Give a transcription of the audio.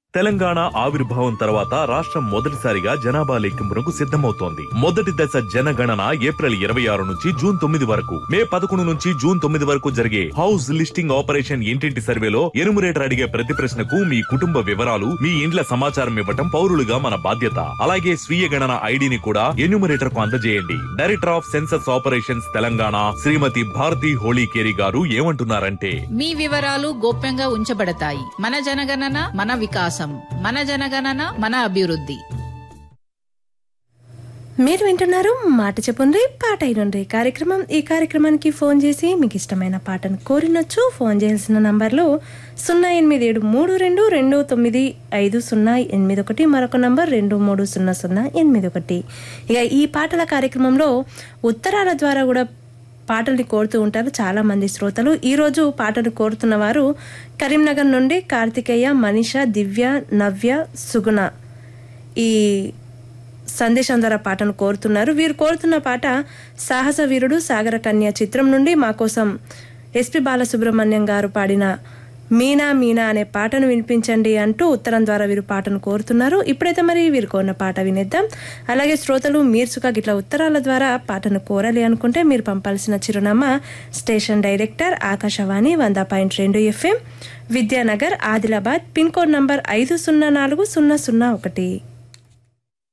తెలంగాణ ఆవిర్భావం తర్వాత రాష్ట్రం మొదటిసారిగా జనాభా లెక్కింపునకు సిద్ధమవుతోంది మొదటి దశ జనగణన ఏప్రిల్ ఇరవై ఆరు నుంచి జూన్ తొమ్మిది వరకు మే పదకొండు నుంచి జూన్ తొమ్మిది వరకు జరిగే హౌస్ లిస్టింగ్ ఆపరేషన్ ఇంటింటి సర్వేలో ఎనుమరేటర్ అడిగే ప్రతి ప్రశ్నకు మీ కుటుంబ వివరాలు మీ ఇండ్ల సమాచారం ఇవ్వటం పౌరులుగా మన బాధ్యత అలాగే స్వీయ గణన ఐడిని కూడా ఎన్యూమరేటర్ కు అందజేయండి director of census operations Telangana Shrimati Bharati Holikeri garu ఏమంటున్నారంటే మీ వివరాలు గోప్యంగా ఉంచబడతాయి మన జనగణన మన వికాసం మన జనగణన మన అభివృద్ధి మీరు వింటున్నారు మాట చెప్పుండ్రి పాట అయినుండ్రి కార్యక్రమం ఈ కార్యక్రమానికి ఫోన్ చేసి మీకు ఇష్టమైన పాటను కోరినచ్చు ఫోన్ చేయాల్సిన నంబర్లు సున్నా ఎనిమిది ఏడు మూడు రెండు రెండు తొమ్మిది ఐదు సున్నా ఎనిమిది ఒకటి మరొక నంబర్ రెండు మూడు సున్నా సున్నా ఎనిమిది ఒకటి ఇక ఈ పాటల కార్యక్రమంలో ఉత్తరాల ద్వారా కూడా పాటల్ని కోరుతూ ఉంటారు చాలా మంది శ్రోతలు ఈరోజు పాటను కోరుతున్న వారు కరీంనగర్ నుండి కార్తికేయ మనీష దివ్య నవ్య సుగుణ ఈ సందేశం ద్వారా పాటను కోరుతున్నారు వీరు కోరుతున్న పాట సాహస వీరుడు సాగర కన్య చిత్రం నుండి మా కోసం ఎస్పి బాలసుబ్రహ్మణ్యం గారు పాడిన మీనా మీనా అనే పాటను వినిపించండి అంటూ ఉత్తరం ద్వారా వీరు పాటను కోరుతున్నారు ఇప్పుడైతే మరి వీరు కోరిన పాట వినేద్దాం అలాగే శ్రోతలు మీర్సుగా గిట్ల ఉత్తరాల ద్వారా పాటను కోరాలి అనుకుంటే మీరు పంపాల్సిన చిరునామా స్టేషన్ డైరెక్టర్ ఆకాశవాణి వంద పాయింట్ రెండు FM Vidyanagar Adilabad pin code number ఐదు సున్నా నాలుగు సున్నా సున్నా ఒకటి